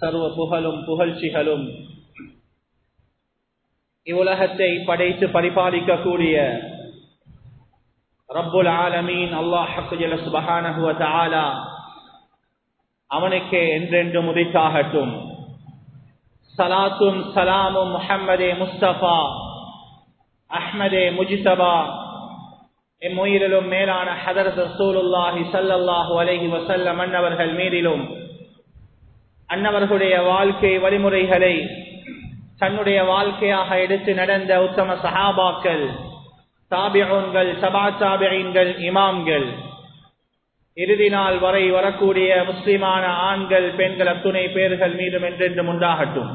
சர்வ புகழும் புகழ்ச்சிகளும் இவ்வுலகத்தை படைத்து பரிபாலிக்கக்கூடிய ரப்புல் ஆலமீன் அல்லாஹ் சுபஹானஹுவ தஆலா அவனுக்கே என்றென்று முதித்தாகட்டும் சலாத்தும் சலாமும் முஹம்மதே முஸ்தபா அஹ்மதே முஜிதபா எம்முயிரிலும் மேலான ஹதரத் ரசூலுல்லாஹி ஸல்லல்லாஹு அலைஹி வஸல்லம் அன்னவர்கள் மீதிலும் அன்னவர்களுடைய வாழ்க்கை வழிமுறைகளை தன்னுடைய வாழ்க்கையாக எடுத்து நடந்த உத்தம சஹாபாக்கள் தாபியூன்கள் சபா தாபியன்கள் இமாம்கள் இறுதி நாள் வரை வரக்கூடிய முஸ்லிமான ஆண்கள் பெண்கள் அத்துணை பேர்கள் மீதும் என்றென்றும் உண்டாகட்டும்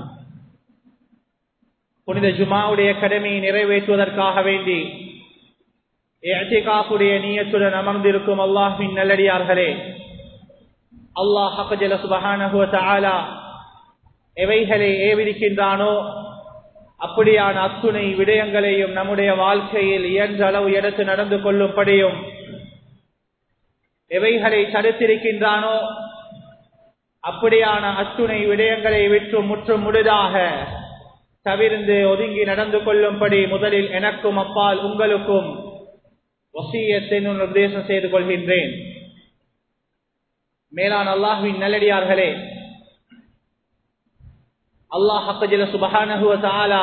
புனித ஜுமாவுடைய கடமையை நிறைவேற்றுவதற்காக வேண்டி ஏற்றிகாப்புடைய நீயத்துடன் அமர்ந்திருக்கும் அல்லாஹின் நல்லடியார்களே அல்லாஹ் ஹக்கஜல சுபஹானஹுவ தஆலா எவைகளை ஏவிருக்கின்றானோ அப்படியான அத்துணை விடயங்களையும் நம்முடைய வாழ்க்கையில் இயன்ற அளவு எடுத்து நடந்து கொள்ளும்படியும் எவைகளை தடுத்திருக்கின்றானோ அப்படியான அத்துணை விடயங்களை விற்று முற்றும் முழுதாக தவிர்ந்து ஒதுங்கி நடந்து கொள்ளும்படி முதலில் எனக்கும் அப்பால் உங்களுக்கும் வசியத்தை உபதேசம் செய்து கொள்கின்றேன் மேலான அல்லாஹுவின் நல்லடியார்களே அல்லாஹ் ஹக்கஜில சுபஹானஹுவ தாலா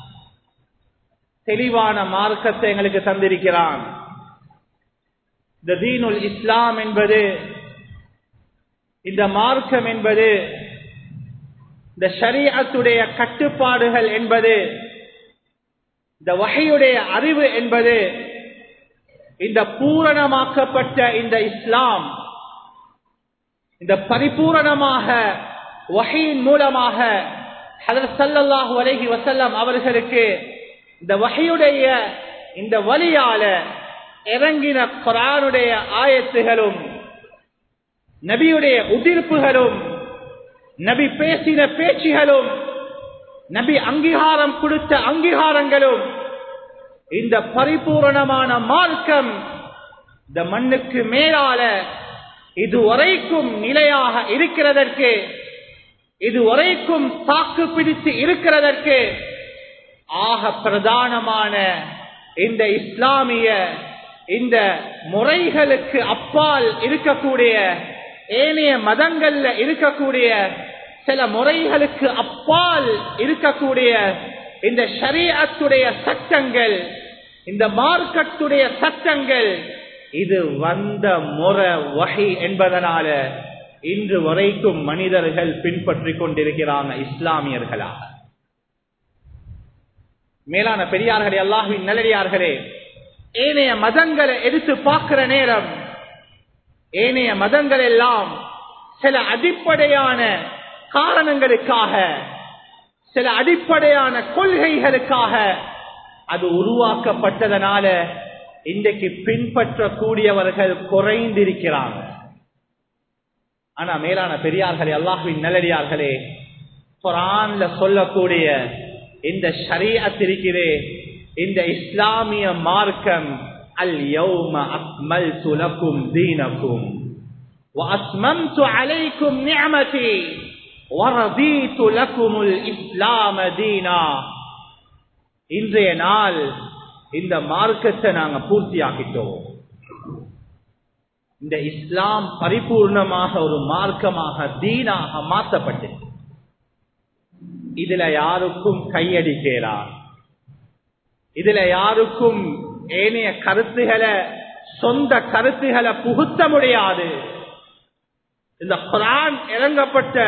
தெளிவான மார்க்கத்தை எங்களுக்கு தந்திருக்கிறான் இந்த தீனுல் இஸ்லாம் என்பது இந்த மார்க்கம் என்பது இந்த ஷரியத்துடைய கட்டுப்பாடுகள் என்பது இந்த வகையுடைய அறிவு என்பது இந்த பூரணமாக்கப்பட்ட இந்த இஸ்லாம் இந்த பரிபூரணமாக வகையின் மூலமாக சல்லல்லாஹு அலஹி வசல்லம் அவர்களுக்கு இந்த வகையுடைய இந்த வழியால இறங்கின குரானுடைய ஆயத்துகளும் நபியுடைய உதிர்ப்புகளும் நபி பேசின பேச்சுகளும் நபி அங்கீகாரம் கொடுத்த அங்கீகாரங்களும் இந்த பரிபூரணமான மார்க்கம் இந்த மண்ணுக்கு மேலால இதுவரைக்கும் நிலையாக இருக்கிறதற்கு இதுவரைக்கும் தாக்கு பிடித்து இருக்கிறதற்கு ஆக பிரதானமான இந்த இஸ்லாமிய இந்த முறைகளுக்கு அப்பால் இருக்கக்கூடிய ஏனைய மதங்கள்ல இருக்கக்கூடிய சில முறைகளுக்கு அப்பால் இருக்கக்கூடிய இந்த ஷரியத்துடைய சட்டங்கள் இந்த மார்க்கத்துடைய சட்டங்கள் இது வந்த முறை வகை என்பதனால இன்று வரைக்கும் மனிதர்கள் பின்பற்றி கொண்டிருக்கிறாங்க இஸ்லாமியர்களாக மேலான பெரியார்களே அல்லாஹுவின் நல்லடியார்களே ஏனைய மதங்களை எடுத்து பார்க்கிற நேரம் ஏனைய மதங்கள் எல்லாம் சில அடிப்படையான காரணங்களுக்காக சில அடிப்படையான கொள்கைகளுக்காக அது உருவாக்கப்பட்டதனால இன்றைக்கு பின்பற்றக்கூடியவர்கள் குறைந்திருக்கிறாங்க ஆனா மேலான பெரியார்களே அல்லாஹுவின் நல்லடியார்களே குரான்ல சொல்லக்கூடிய இந்த ஷரீஅத் இருக்கிறே இந்த இஸ்லாமிய மார்க்கம் அல் யௌம அக்மல்து லக்கும் தீனக்கும் وأتممت عليكم نعمتي ورضيت لكم الإسلام دينا இன்றைய நாள் இந்த மார்க்கத்தை நாங்க பூர்த்தியாக்கிட்டோம் இந்த இஸ்லாம் பரிபூர்ணமாக ஒரு மார்க்கமாக தீனாக மாற்றப்பட்டு இதுல யாருக்கும் கையடிக்கலாம் இதுல யாருக்கும் ஏனைய கருத்துகளை சொந்த கருத்துகளை புகுத்த முடியாது இந்த குரான் இறங்கப்பட்ட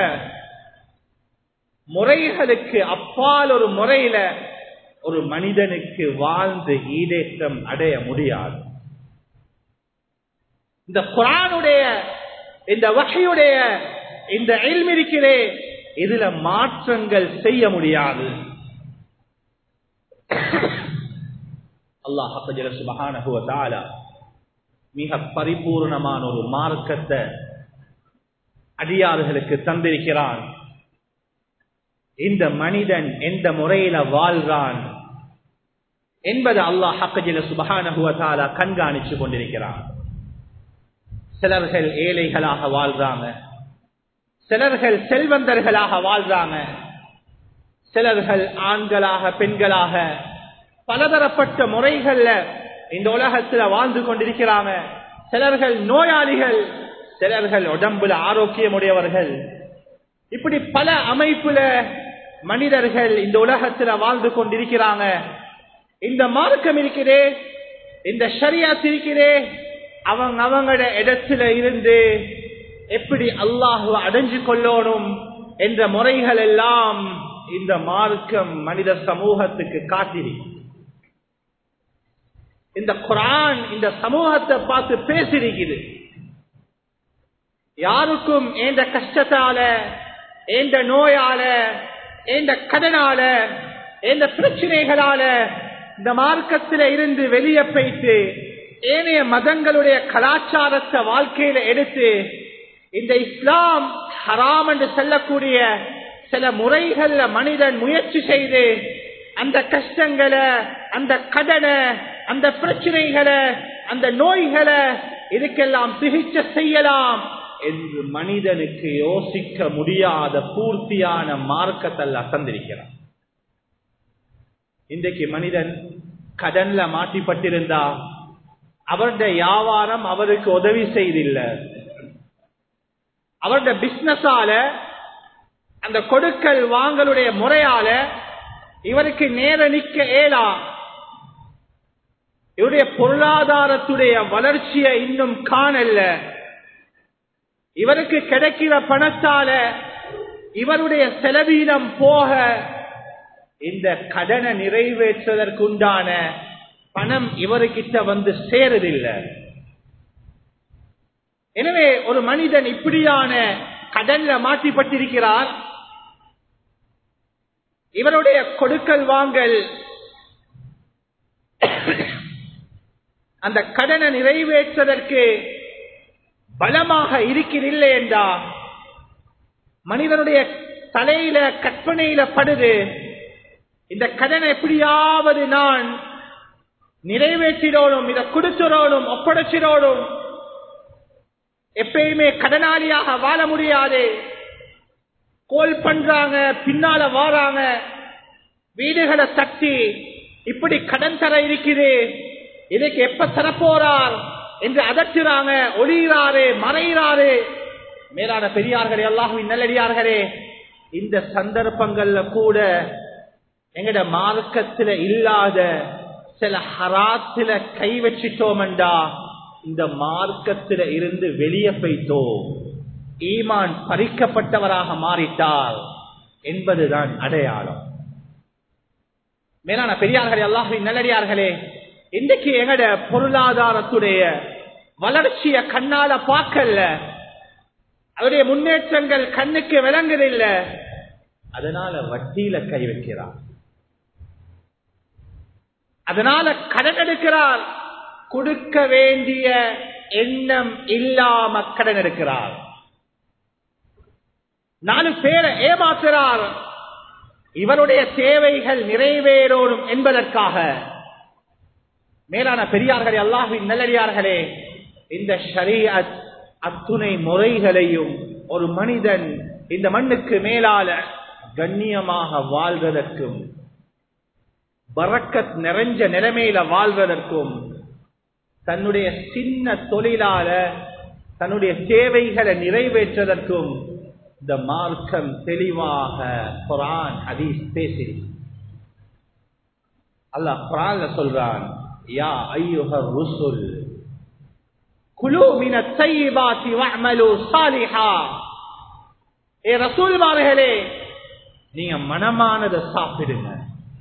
முறைகளுக்கு அப்பால் ஒரு முறையில ஒரு மனிதனுக்கு வாழ்ந்து ஈடேற்றம் அடைய முடியாது இந்த குரானுடைய இந்த வகையுடைய இந்த இருக்கிறே இதுல மாற்றங்கள் செய்ய முடியாது அல்லாஹ் சுபகான மிக பரிபூர்ணமான ஒரு மார்க்கத்தை அடியார்களுக்கு தந்திருக்கிறான் இந்த மனிதன் எந்த முறையில வாழ்றான் என்பது அல்லாஹ் ஹக்கஜில சுபகான கண்காணிச்சு கொண்டிருக்கிறான் சிலர்கள் ஏழைகளாக வாழ்றாங்க சிலர்கள் செல்வந்தர்களாக வாழ்றாங்க சிலர்கள் ஆண்களாக பெண்களாக பலதரப்பட்ட முறைகள்ல இந்த உலகத்துல வாழ்ந்து கொண்டிருக்கிறாங்க சிலர்கள் நோயாளிகள் சிலர்கள் உடம்புல ஆரோக்கியமுடையவர்கள் இப்படி பல அமைப்புல மனிதர்கள் இந்த உலகத்துல வாழ்ந்து கொண்டிருக்கிறாங்க இந்த மார்க்கம் இருக்கிறே இந்த ஷரியாத் இருக்கிறே அவங்க அவங்களோட இடத்துல இருந்து எப்படி அல்லாஹு அடைஞ்சு கொள்ளணும் என்ற முறைகள் எல்லாம் இந்த மார்க்கம் மனித சமூகத்துக்கு காட்டிரி இந்த குரான் இந்த சமூகத்தை பார்த்து பேசிருக்குது யாருக்கும் ஏந்த கஷ்டத்தால ஏந்த நோயால ஏந்த கடனால ஏந்த பிரச்சனைகளால இந்த மார்க்கத்தில இருந்து வெளியே போயிட்டு ஏனைய மதங்களுடைய கலாச்சாரத்தை வாழ்க்கையில எடுத்து இந்த இஸ்லாம் ஹராம் என்று சொல்லக்கூடிய சில முறைகள்ல மனிதன் முயற்சி செய்து அந்த கஷ்டங்களை அந்த கடனை அந்த பிரச்சனைகளை அந்த நோய்களை இதுக்கெல்லாம் சிகிச்சை செய்யலாம் என்று மனிதனுக்கு யோசிக்க முடியாத பூர்த்தியான மார்க்கத்தல்ல தந்திருக்கிறான் இன்றைக்கு மனிதன் கடன்ல மாட்டிப்பட்டிருந்தா அவருடைய வியாபாரம் அவருக்கு உதவி செய்தில்லை அவருடைய பிசினஸால அந்த கொடுக்கல் வாங்கலுடைய முறையால இவருக்கு நேர நிக்க ஏலா இவருடைய பொருளாதாரத்துடைய வளர்ச்சியை இன்னும் காணல இவருக்கு கிடைக்கிற பணத்தால இவருடைய செலவீனம் போக இந்த கடனை நிறைவேற்றுவதற்குண்டான பணம் இவருக்கிட்ட வந்து சேருதில்லை எனவே ஒரு மனிதன் இப்படியான கடன்ல மாற்றிப்பட்டிருக்கிறார் இவருடைய கொடுக்கல் வாங்கல் அந்த கடனை நிறைவேற்றுவதற்கு பலமாக இருக்கிறில்லை என்றா மனிதனுடைய தலையில கற்பனையில படுது இந்த கடனை எப்படியாவது நான் நிறைவேற்றிடோனும் இதை கொடுத்துடணும் ஒப்படைச்சிடோனும் எப்பயுமே கடனாளியாக வாழ முடியாது கோல் பண்றாங்க பின்னால வாராங்க வீடுகளை தட்டி இப்படி கடன் தர இருக்குது இதுக்கு எப்ப தரப்போறார் என்று அதட்டுறாங்க ஒளிகிறாரு மறைகிறாரு மேலான பெரியார்களே அல்லாஹுவின் நல்லடியார்களே இந்த சந்தர்ப்பங்கள்ல கூட எங்கட மார்க்கத்துல இல்லாத சில ஹராத்துல கை வச்சிட்டோம்டா இந்த மார்க்கத்தில இருந்து வெளியே போய்த்தோ ஈமான் பறிக்கப்பட்டவராக மாறிட்டார் என்பதுதான் அடையாளம் மேலான பெரியார்களே அல்லாஹின் நல்லடியார்களே இன்றைக்கு எங்கட பொருளாதாரத்துடைய வளர்ச்சிய கண்ணால பார்க்கல அவருடைய முன்னேற்றங்கள் கண்ணுக்கு விளங்குதில்ல அதனால வட்டியில கை வைக்கிறார் அதனால கடன் எடுக்கிறார் கொடுக்க வேண்டிய எண்ணம் இல்லாம கடன் எடுக்கிறார் நாலு பேரை ஏமாத்துறார் இவருடைய தேவைகள் நிறைவேறோடும் என்பதற்காக மேலான பெரியார்களே அல்லாஹின் நல்லடியார்களே இந்த ஷரீஅத் அத்துணை முறைகளையும் ஒரு மனிதன் இந்த மண்ணுக்கு மேலால கண்ணியமாக வாழ்வதற்கும் பறக்கத் நிறைஞ்ச நிலைமையில வாழ்வதற்கும் தன்னுடைய சின்ன தொழிலால தன்னுடைய தேவைகளை நிறைவேற்றுவதற்கும் இந்த மார்க்கம் தெளிவாக குரான் ஹதீஸ் பேசி அல்லாஹ் குரான்ல சொல்றான் யா ஐயுஹர் ருசுல் குலு மின தையிபாத்தி வஅமலு சாலிஹா ஏ ரசூல்மார்களே நீங்க மனமானதை சாப்பிடுங்க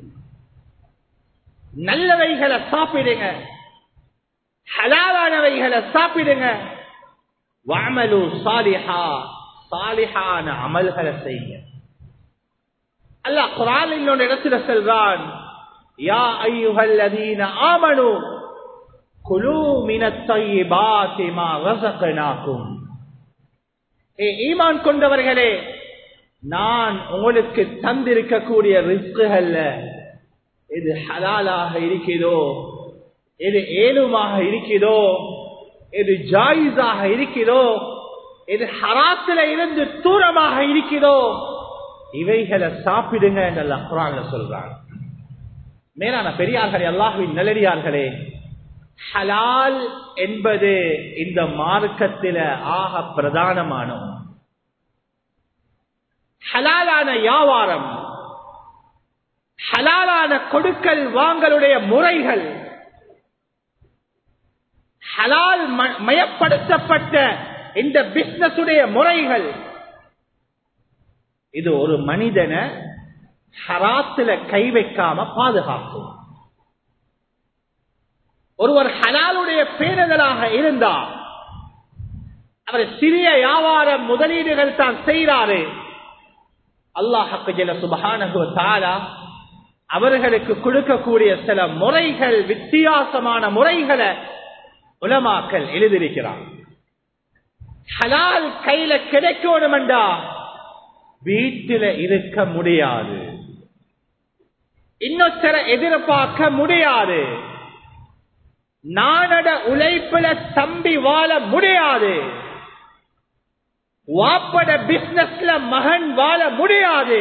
நல்லவைகளை சாப்பிடுங்க ஹலாலானவைகளை சாப்பிடுங்க வஅமலு சாலிஹா சாலிஹான அமல்களை செய்யுங்க அல்லாஹ் குரான் இன்னொரு இடத்துல சொல்றான் யா ஐயுஹல்லதீன ஆமனு குலு மினத் தய்யிபாத்தி மா ரஸக்னாகும் ஏ ஈமான் கொண்டவர்களே நான் உங்களுக்கு தந்திருக்கக்கூடிய ரிஸ்குகள்ல எது ஹலாலாக இருக்கிறதோ எது ஏழுமாக இருக்கிறதோ எது ஜாயிஸாக இருக்கிறதோ இது ஹராத்துல இருந்து தூரமாக இருக்கிறதோ இவைகளை சாப்பிடுங்க என்று அல்லாஹ் குரான்ல சொல்றான் மேலான பெரியார்களே அல்லாஹுவின் நல்லடியார்களே ஹலால் என்பது இந்த மார்க்கத்தில ஆக பிரதானமான ஒன்று. ஹலாலான வியாபாரம் ஹலாலான கொடுக்கல் வாங்கலுடைய முறைகள் ஹலால் ம- மயப்படுத்தப்பட்ட இந்த பிசினஸ் உடைய முறைகள் இது ஒரு மனிதனை ஹராத்துல கை வைக்காம பாதுகாக்கும் ஒருவர் ஹலாலுடைய பேணுதலாக இருந்தார் அவர் சிறிய வியாபார முதலீடுகள் தான் செய்கிறாரு அல்லாஹு ஜல சுபஹானஹு தாலா அவர்களுக்கு கொடுக்கக்கூடிய சில முறைகள் வித்தியாசமான முறைகளை உலமாக்கல் எழுதியிருக்கிறார் ஹலால் கையில கிடைக்கணுமெண்டா வீட்டில இருக்க முடியாது இன்னொருத்தர எதிர்பார்க்க முடியாது நானட உழைப்புல தம்பி வாழ முடியாது வாப்பட பிசினஸ்ல மகன் வாழ முடியாது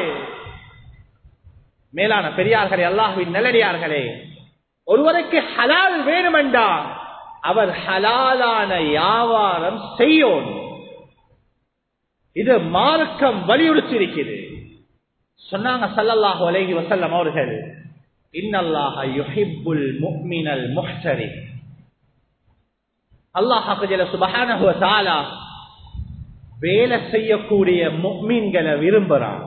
மேலான பெரியார்களே அல்லாஹுவின் நல்லடியார்களே ஒருவருக்கு ஹலால் வேணுமெண்டா அவர் ஹலாலான வியாபாரம் செய்யணும் இது மார்க்கம் வலியுறுத்தியிருக்கிறது சொன்னாங்க சல்லல்லாஹு அலைஹி வஸல்லம் அவர்கள் இன்னல்லாஹ யுஹிப்புல் முஃமினல் முஹ்தரி அல்லாஹ் ஜல்ல சுப்ஹானஹு வ தஆலா வேலை செய்யக்கூடிய முஃமின்களை விரும்புறான்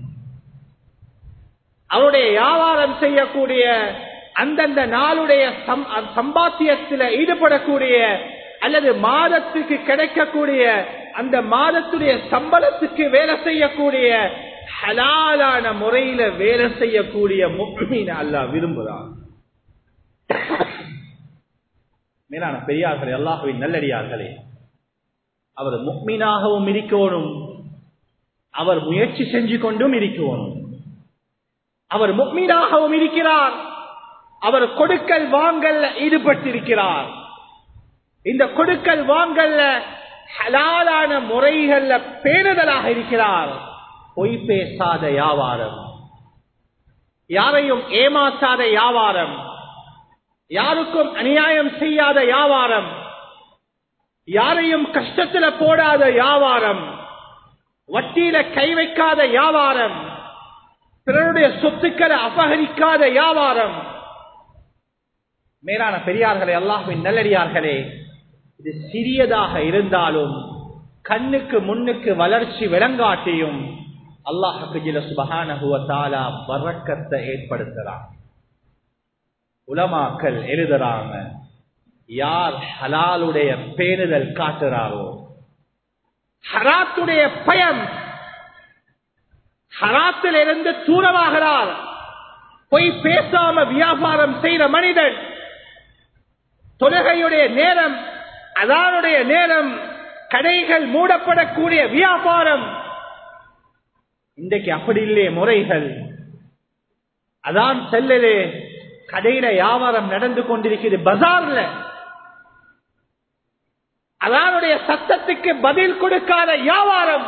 அவருடைய வியாபாரம் செய்யக்கூடிய அந்தந்த நாளுடைய சம்- சம்பாத்தியத்தில் ஈடுபடக்கூடிய அல்லது மாதத்துக்கு கிடைக்கக்கூடிய அந்த மாதத்துடைய சம்பளத்துக்கு வேலை செய்யக்கூடிய ஹலாலான முறையில வேலை செய்யக்கூடிய முக்மீன் அல்லாஹ் விரும்புகிறான் மேலான பெரியார்களே அல்லாஹுவின் நல்லடியார்களே அவர் முக்மீனாகவும் இருக்கணும் அவர் முயற்சி செஞ்சு கொண்டும் இருக்கணும் அவர் முக்மீனாகவும் இருக்கிறார் அவர் கொடுக்கல் வாங்கல்ல ஈடுபட்டிருக்கிறார் இந்த கொடுக்கல் வாங்கல்ல ஹலாலான முறைகள்ல பேணுதலாக இருக்கிறார் பொய் பேசாத வியாபாரம் யாரையும் ஏமாற்றாத வியாபாரம் யாருக்கும் அநியாயம் செய்யாத வியாபாரம் யாரையும் கஷ்டத்துல போடாத வியாபாரம் வட்டியில கை வைக்காத வியாபாரம் பிறருடைய சொத்துக்களை அபகரிக்காத வியாபாரம் மேலான பெரியார்களே அல்லாஹ்வின் நல்லடியார்களே இது சிறியதாக இருந்தாலும் கண்ணுக்கு முன்னுக்கு வளர்ச்சி விளங்காட்டியும் அல்லாஹுக்கு ஜில சுபஹானஹு வ தஆலா பரக்கத்தை ஏற்படுத்துறான் உலமாக்கள் எழுதுறாங்க யார் ஹலாலுடைய பேணுதல் காட்டுறாரோ ஹராத்துடைய பயம் ஹராத்தில் இருந்து தூரமாகிறார் பொய் பேசாம வியாபாரம் செய்த மனிதன் தொழுகையுடைய நேரம் அதானுடைய நேரம் கடைகள் மூடப்படக்கூடிய வியாபாரம் இன்றைக்கு அப்படி இல்லையே முறைகள் அதான் செல்லலே கடையில வியாபாரம் நடந்து கொண்டிருக்கிறது பஜார்ல அதானுடைய சத்தத்துக்கு பதில் கொடுக்காத வியாபாரம்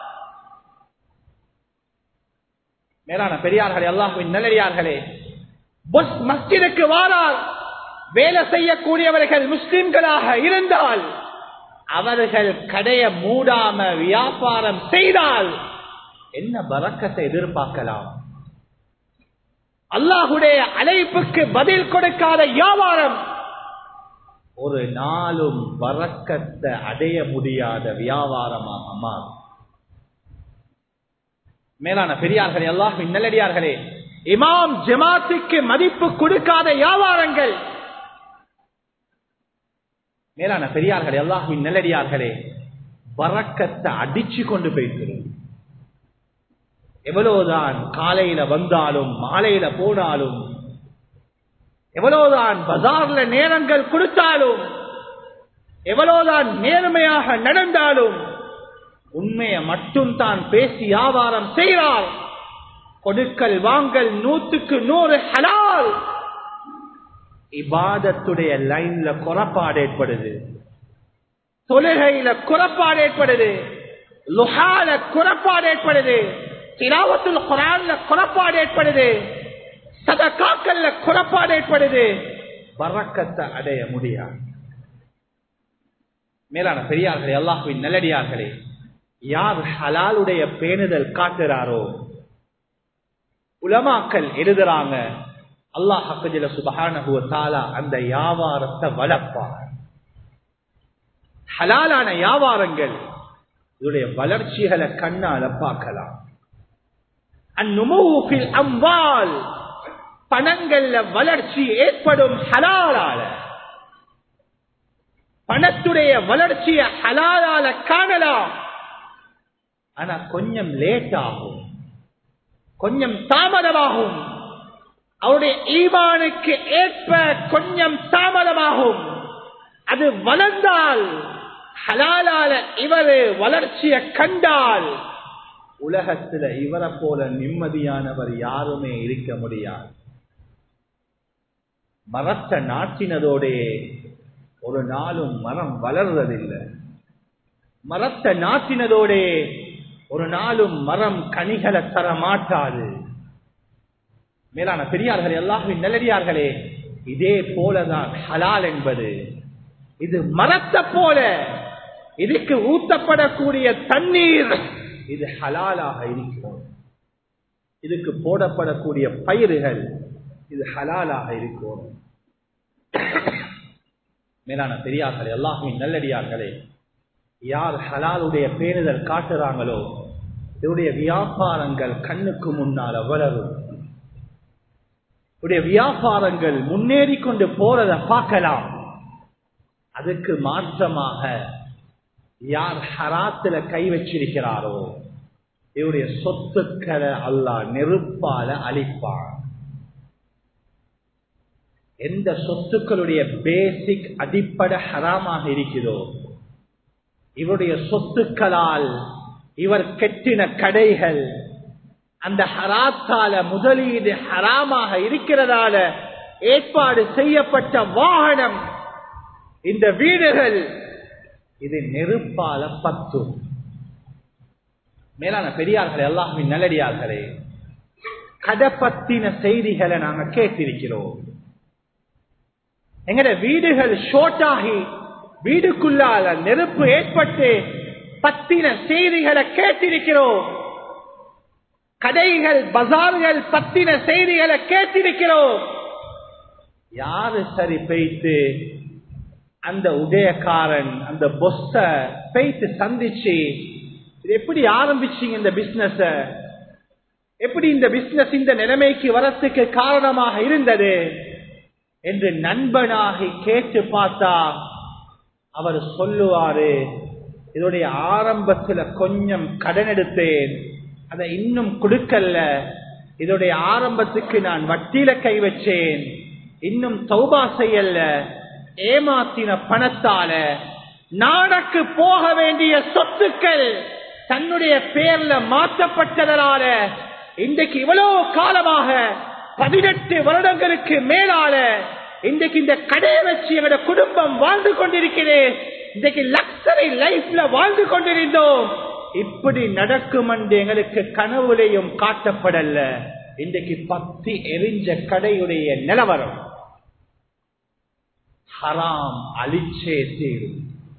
மேலான பெரியார்களே அல்லாஹுவின் நல்லடியார்களே பஸ் மஸ்ஜிதுக்கு வாரால் வேலை செய்யக்கூடியவர்கள் முஸ்லிம்களாக இருந்தால் அவர்கள் கடைய மூடாம வியாபாரம் செய்தால் என்ன பறக்கத்தை எதிர்பார்க்கலாம் அல்லாஹுடைய அழைப்புக்கு பதில் கொடுக்காத வியாபாரம் ஒரு நாளும் பறக்கத்தை அடைய முடியாத வியாபாரமாக மாறும் மேலான பெரியார்களே அல்லாஹின் நல்லடியார்களே இமாம் ஜமாத்துக்கு மதிப்பு கொடுக்காத வியாபாரங்கள் மேலான பெரியார்களே அல்லாஹின் நல்லடியார்களே பறக்கத்தை அடிச்சு கொண்டு போய்க்கிறோம் எவ்வளவுதான் காலையில வந்தாலும் மாலையில போனாலும் எவ்வளவுதான் பஜார்ல நேரங்கள் கொடுத்தாலும் எவ்வளவுதான் நேர்மையாக நடந்தாலும் உண்மையை மட்டும் தான் பேசி வியாபாரம் செய்கிறார் கொடுக்கல் வாங்கல் நூத்துக்கு நூறு ஹலால் இபாதத்துடைய லைன்ல குறப்பாடு ஏற்படுது தொழுகையில குறப்பாடு ஏற்படுது லுஹால குறப்பாடு ஏற்படுது திராவத்தில் குரான்ல குறப்பாடு ஏற்படுது சதக்காக்கல்ல குறப்பாடு ஏற்படுது வரக்கத்தை அடைய முடியாது மேலான பெரியார்களே அல்லாஹுவின் நல்லடியார்களே யார் ஹலாலுடைய பேணுதல் காட்டுறாரோ உலமாக்கள் எழுதுறாங்க அல்லாஹ் ஹக்கஜில சுபஹானஹுவ தாலா அந்த வியாபாரத்தை வளர்ப்பார் ஹலாலான வியாபாரங்கள் இதனுடைய வளர்ச்சிகளை கண்ணால பார்க்கலாம் அந்நுமூஃபில் அம்வால் பணங்கள்ல வளர்ச்சி ஏற்படும் ஹலாலால பணத்துடைய வளர்ச்சியை ஹலாலால காணலாம் ஆனா கொஞ்சம் லேட் ஆகும் கொஞ்சம் தாமதமாகும் அவருடைய ஈமானுக்கு ஏற்ப கொஞ்சம் தாமதமாகும் அது வளர்ந்தால் ஹலாலால இவர் வளர்ச்சியை கண்டால் உலகத்துல இவரை போல நிம்மதியானவர் யாருமே இருக்க முடியாது மரத்தை நாட்டினதோடே ஒரு நாளும் மரம் வளர்றதில்லை மரத்தை நாட்டினதோடே ஒரு நாளும் மரம் கனிகளை தர மாட்டாது மேலான பெரியார்களே எல்லாரும் நல்லடியார்களே இதே போலதான் ஹலால் என்பது இது மரத்தை போல இதுக்கு ஊத்தப்படக்கூடிய தண்ணீர் இது ஹலாலாக இருக்கிறோம் இதுக்கு போடப்படக்கூடிய பயிர்கள் இது ஹலாலாக இருக்கிறோம் மேலான பெரியார்களே எல்லாருமே நல்லடியார்களே யார் ஹலாலுடைய பேணுதல் காட்டுறாங்களோ இவருடைய வியாபாரங்கள் கண்ணுக்கு முன்னால் வளரும் உடைய வியாபாரங்கள் முன்னேறி கொண்டு போறத பார்க்கலாம் அதுக்கு மாற்றமாக யார் ஹராத்துல கை வச்சிருக்கிறாரோ இவருடைய சொத்துக்களை அல்லாஹ் நெருப்பால அழிப்பான் எந்த சொத்துக்களுடைய பேசிக் அடிப்படை ஹராமாக இருக்கிறதோ இவருடைய சொத்துக்களால் இவர் கெட்டின கடைகள் அந்த ஹராத்தால முதலீடு ஹராமாக இருக்கிறதால ஏற்பாடு செய்யப்பட்ட வாகனம் இந்த வீடுகள் இது நெருப்பால பத்தும் மேலான பெரியார்களே எல்லாமே நல்லடியார்களே கதை பத்தின செய்திகளை நாங்க கேட்டிருக்கிறோம் எங்கட வீடுகள் ஷோர்ட் ஆகி வீடுக்குள்ளால நெருப்பு ஏற்பட்டு பத்தின செய்திகளை கேட்டிருக்கிறோம் கடைகள் பசார்கள் பத்தின செய்திகளை கேட்டிருக்கிறோம் யாரு சரி பெய்த்து அந்த உதயக்காரன் அந்த பொஸ்த பெய்த்து சந்திச்சு இது எப்படி ஆரம்பிச்சீங்க இந்த பிசினஸ எப்படி இந்த பிசினஸ் இந்த நிலைமைக்கு வரத்துக்கு காரணமாக இருந்தது என்று நண்பனாகி கேட்டு பார்த்தா அவர் சொல்லுவாரு இதோடைய ஆரம்பத்துல கொஞ்சம் கடன் எடுத்தேன் அதை இன்னும் கொடுக்கல இதோடைய ஆரம்பத்துக்கு நான் வட்டியில கை வச்சேன் இன்னும் தௌபா செய்யல ஏமாத்தின பணத்தால நாடக்கு போக வேண்டிய சொத்துக்கள் தன்னுடைய பேர்ல மாற்றப்பட்டதனால இன்றைக்கு இவ்வளவு காலமாக பதினெட்டு வருடங்களுக்கு மேலால இன்றைக்கு இந்த கடையை வச்சு எங்களோட குடும்பம் வாழ்ந்து கொண்டிருக்கிறேன் இன்றைக்கு லக்ஸரி லைஃப்ல வாழ்ந்து கொண்டிருந்தோம் இப்படி நடக்கும் என்று எங்களுக்கு கனவுலையும் காட்டப்படல இன்றைக்கு பத்தி எரிஞ்ச கடையுடைய நிலவரம் ஹராம் அழிச்சே தீரும்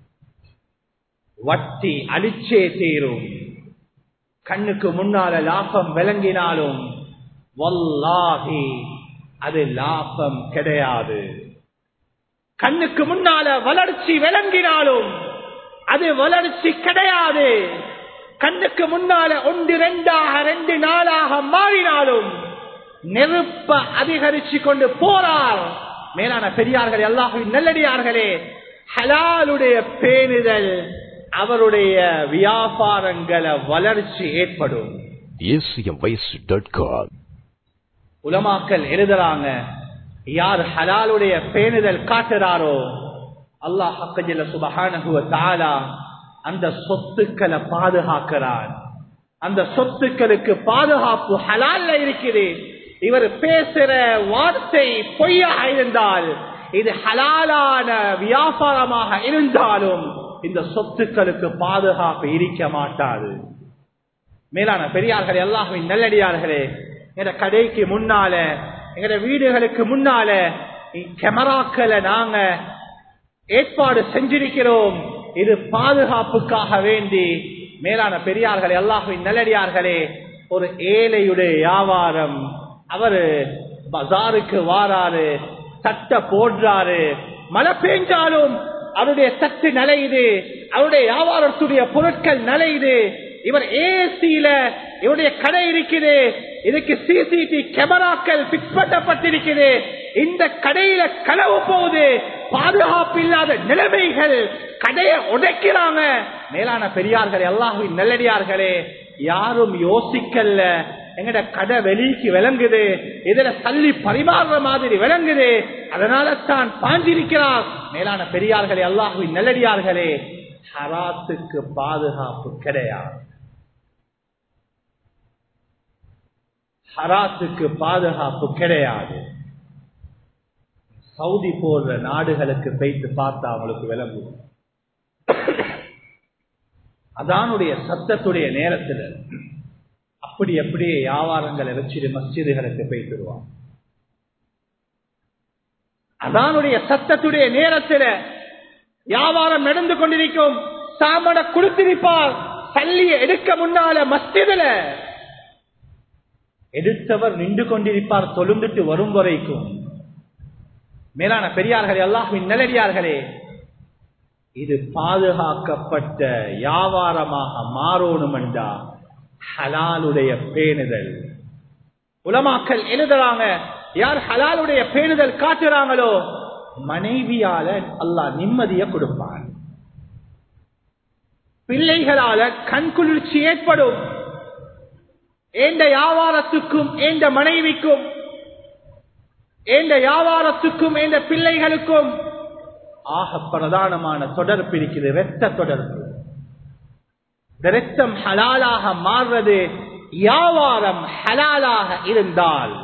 வட்டி அழிச்சே தீரும் கண்ணுக்கு முன்னால லாபம் விளங்கினாலும் வல்லாகி அது லாபம் கிடையாது கண்ணுக்கு முன்னால வளர்ச்சி விளங்கினாலும் அது வளர்ச்சி கிடையாது கண்ணுக்கு முன்னால ஒன்று ரெண்டாக ரெண்டு நாளாக மாறினாலும் நெருப்ப அதிகரிச்சு கொண்டு போறார் மேலான பெரியார்கள் எல்லாரும் நல்லடியார்களே ஹலாலுடைய பேணுதல் அவருடைய வியாபாரங்களை வளர்ச்சி ஏற்படும் acmvoice.com உலமாக்கள் எழுதுறாங்க யார் ஹலாலுடைய பேணுதல் காட்டுறாரோ அல்லாஹ் ஹக்கஜில சுபஹானஹுவ தாலா அந்த சொத்துக்களை பாதுகாக்கிறான் அந்த சொத்துக்களுக்கு பாதுகாப்பு ஹலால்ல இருக்குது இவர் பேசுற வார்த்தை பொய்யாக இருந்தால் இது ஹலாலான வியாபாரமாக இருந்தாலும் இந்த சொத்துக்களுக்கு பாதுகாப்பு இருக்க மாட்டாது மேலான பெரியார்கள் எல்லாமே நல்லடியார்களே எங்க கடைக்கு முன்னால எங்கட வீடுகளுக்கு முன்னால கேமராக்களை நாங்க ஏற்பாடு செஞ்சிருக்கிறோம் இது பாதுகாப்புக்காக வேண்டி மேலான பெரியார்கள் எல்லாவின் நல்லடியார்களே ஒரு ஏழையுடைய வியாபாரம் அவரு பஜாருக்கு வாராரு சட்டை போடுறாரு மழை பெஞ்சாலும் அவருடைய சத்து நலையுது அவருடைய வியாபாரத்துடைய பொருட்கள் நலையுது இவர் ஏசியில இவருடைய கடை இருக்குது இதுக்கு சிசிடிவி கேமராக்கள் பிக்ஸ் பண்ணப்பட்டிருக்குது இந்த கடையில களவு போகுது பாதுகாப்பு இல்லாத நிலைமைகள் கடையை உடைக்கிறாங்க மேலான பெரியார்கள் எல்லாரும் நல்லடியார்களே யாரும் யோசிக்கல எங்கட கடை வெளிக்கு விளங்குது இதுல தள்ளி பரிமாறுற மாதிரி விளங்குது அதனால தான் பாஞ்சிருக்கிறார் மேலான பெரியார்களே அல்லாஹுவின் நல்லடியார்களே ஹராத்துக்கு பாதுகாப்பு கிடையாது ஹராத்துக்கு பாதுகாப்பு கிடையாது சவுதி போன்ற நாடுகளுக்கு போய்த்து பார்த்தா அவங்களுக்கு விளங்கும் அதானுடைய சத்தத்துடைய நேரத்தில் அப்படி அப்படியே வியாபாரங்களை வச்சுட்டு மஸ்ஜிதுகளுக்கு போய்த்துருவான் அதானுடைய சத்தத்துடைய நேரத்தில் வியாபாரம் நடந்து கொண்டிருக்கும் சாமனை கொடுத்திருப்பார் சல்லியை எடுக்க முன்னால மஸ்ஜிதுல எடுத்தவர் நின்று கொண்டிருப்பார் தொழுந்துட்டு வரும் வரைக்கும் மேலான பெரியார்களே அல்லாஹின் நிலடியார்களே இது பாதுகாக்கப்பட்ட வியாபாரமாக மாறணும் என்றா ஹலாலுடைய பேணுதல் உலமாக்கல் எழுதுறாங்க யார் ஹலாலுடைய பேணுதல் காட்டுறாங்களோ மனைவியால அல்லாஹ் நிம்மதியை கொடுப்பான் பிள்ளைகளால கண்குளிர்ச்சி ஏற்படும் ஏண்ட வியாபாரத்துக்கும் ஏண்ட மனைவிக்கும் ஏண்ட வியாபாரத்துக்கும் ஏண்ட பிள்ளைகளுக்கும் ஆக பிரதானமான தொடர்பு இருக்குது இரத்த தொடர்பு இந்த ரத்தம் ஹலாலாக மாறுறது வியாபாரம் ஹலாலாக இருந்தால்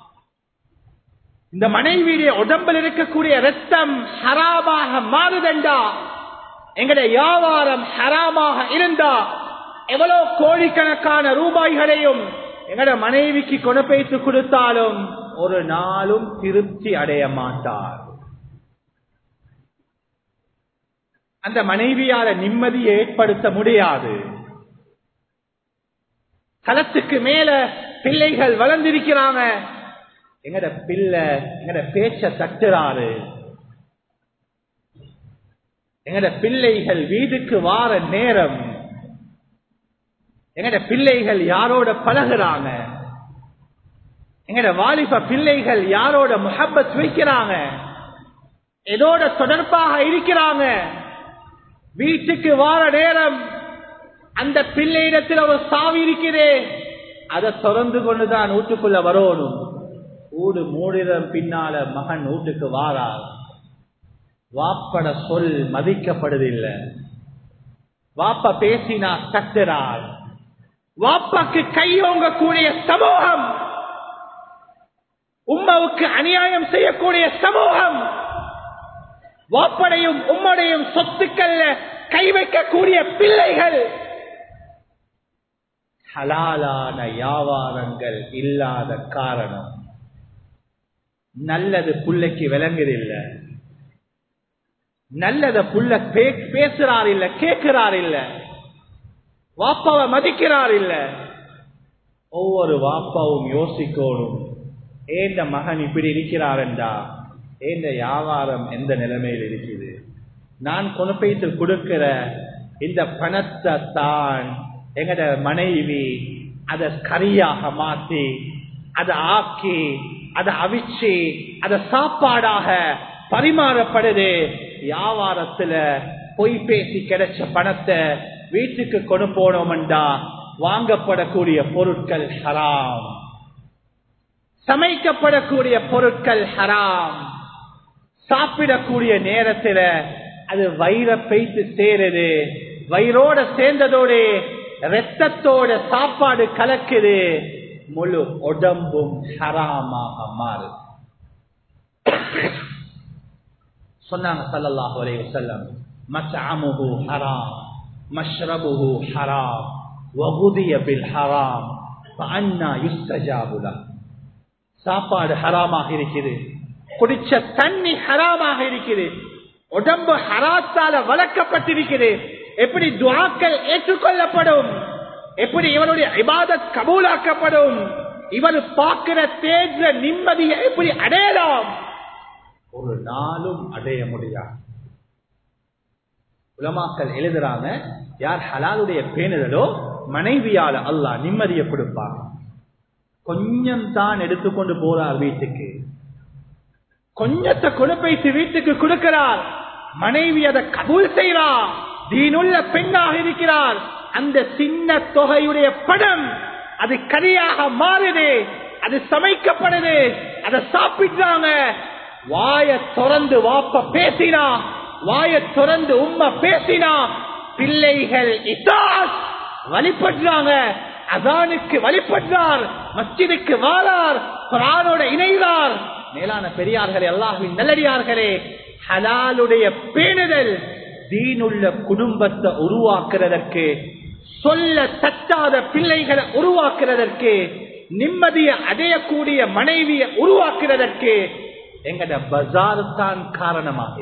இந்த மனைவியுடைய உடம்பில் இருக்கக்கூடிய ரத்தம் ஹராமாக மாறுதண்டா எங்களுடைய வியாபாரம் ஹராமாக இருந்தா எவ்வளவு கோடிக்கணக்கான ரூபாய்களையும் எங்கட மனைவிக்கு கொணப்பைத்து கொடுத்தாலும் ஒரு நாளும் திருப்தி அடைய மாட்டார் அந்த மனைவியால நிம்மதியை ஏற்படுத்த முடியாது களத்துக்கு மேல பிள்ளைகள் வளர்ந்திருக்கிறாங்க எங்கட பிள்ளை எங்கட பேச்ச தட்டுறாரு எங்கட பிள்ளைகள் வீட்டுக்கு வார நேரம் எங்கட பிள்ளைகள் யாரோட பழகுறாங்க எங்கட வாலிப பிள்ளைகள் யாரோட முகப்பத் வைக்கிறாங்க எதோட தொடர்பாக இருக்கிறாங்க வீட்டுக்கு வார நேரம் அந்த பிள்ளையிடத்தில் ஒரு சாவி இருக்கிறே அதை திறந்து கொண்டுதான் வீட்டுக்குள்ள வரணும் ஊடு மூடிடம் பின்னால மகன் வீட்டுக்கு வாரார் வாப்பட சொல் மதிக்கப்படுதில்லை வாப்ப பேசினா தட்டுறார் வாப்பாக்கு கையோங்க கூடிய சமூகம் உம்மாவுக்கு அநியாயம் செய்யக்கூடிய சமூகம் வாப்படையும் உம்மடையும் சொத்துக்கள்ல கை வைக்கக்கூடிய பிள்ளைகள் ஹலாலான வியாபாரங்கள் இல்லாத காரணம் நல்லது புள்ளைக்கு விளங்குதில்லை நல்லத புள்ள பேசுறார் இல்ல கேட்கிறார் இல்ல வாப்பாவை மதிக்கிறார் இல்ல ஒவ்வொரு வாப்பாவும் யோசிக்கணும் ஏந்த மகன் இப்படி இருக்கிறார் என்றா ஏந்த வியாபாரம் எந்த நிலைமையில் இருக்குது நான் கொணுப்பைத்து கொடுக்கிற இந்த பணத்தை தான் எங்கட மனைவி அதை கரியாக மாத்தி அதை ஆக்கி அதை அவிச்சு அதை சாப்பாடாக பரிமாறப்படுது வியாபாரத்துல பொய் பேசி கிடைச்ச பணத்தை வீட்டுக்கு கொண்டு போனோம்டா வாங்கப்படக்கூடிய பொருட்கள் ஹராம் சமைக்கப்படக்கூடிய பொருட்கள் ஹராம் சாப்பிடக்கூடிய நேரத்துல அது வயிற பெய்த்து சேருது வயிறோட சேர்ந்ததோட ரத்தத்தோட சாப்பாடு கலக்குது முழு உடம்பும் ஹராமாக மாறுது சொன்னாங்க சல்லல்லாஹு அலைஹி வஸல்லம் மஸ்அமுஹு ஹராம் மஷ்ரபுஹு ஹராம் வகுதிய பில் ஹராம் ஃபஅன்னா யுஸ்தஜாபு லஹ் சாப்பாடு ஹராமாக இருக்குது குடிச்ச தண்ணி ஹராமாக இருக்குது உடம்பு ஹராத்தால வளர்க்கப்பட்டிருக்குது எப்படி துவாக்கள் ஏற்றுக்கொள்ளப்படும் எப்படி இவனுடைய இபாதத் கபூலாக்கப்படும் இவர் பார்க்கிற தேஜ நிம்மதியை எப்படி அடையலாம் ஒரு நாளும் அடைய முடியாது உலமாக்கள் எழுதுறாங்க யார் ஹலாலுடைய பேணுதலோ மனைவியால அல்லாஹ் நிம்மதியை கொடுப்பார் கொஞ்சம் தான் எடுத்துக்கொண்டு போறார் வீட்டுக்கு கொஞ்சத்தை கொடுப்பைத்து வீட்டுக்கு கொடுக்கிறார் மனைவி அதை கபூல் செய்கிறார் தீனுள்ள பெண்ணாக இருக்கிறார் அந்த சின்ன தொகையுடைய படம் அது கரியாக மாறுது அது சமைக்கப்படுது அதை சாப்பிடுறாங்க வாய திறந்து வாப்ப பேசினா வாய திறந்து உம்மா பேசினா பிள்ளைகள் இசாஸ் வழிபடுறாங்க அதானுக்கு வழிபடுறார் மஸ்ஜிதுக்கு வாரார் குரானோட இணைகிறார் மேலான பெரியார்களே அல்லாஹுவின் நல்லடியார்களே ஹலாலுடைய பேணுதல் தீனுள்ள குடும்பத்தை உருவாக்குறதற்கு சொல்ல தட்டாத பிள்ளைகளை உருவாக்குறதற்கு நிம்மதியை அடையக்கூடிய மனைவியை உருவாக்குறதற்கு எங்கட பஜார் தான் காரணமாக